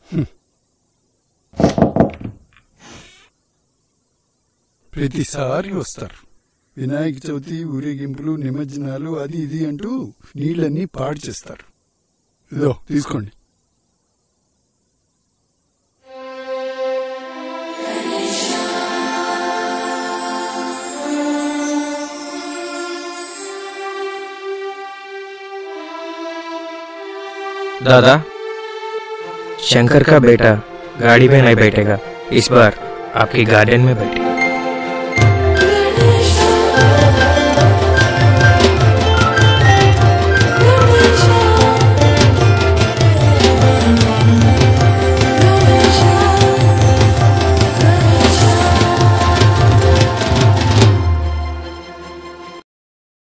ప్రతిసారి వస్తారు వినాయక చవితి ఊరేగింపులు నిమజ్జనాలు అది ఇది అంటూ నీళ్ళన్నీ పాడు చేస్తారు ఇదో తీసుకోండి दादा शंकर का बेटा गाड़ी में नहीं बैठेगा इस बार आपके गार्डन में बैठे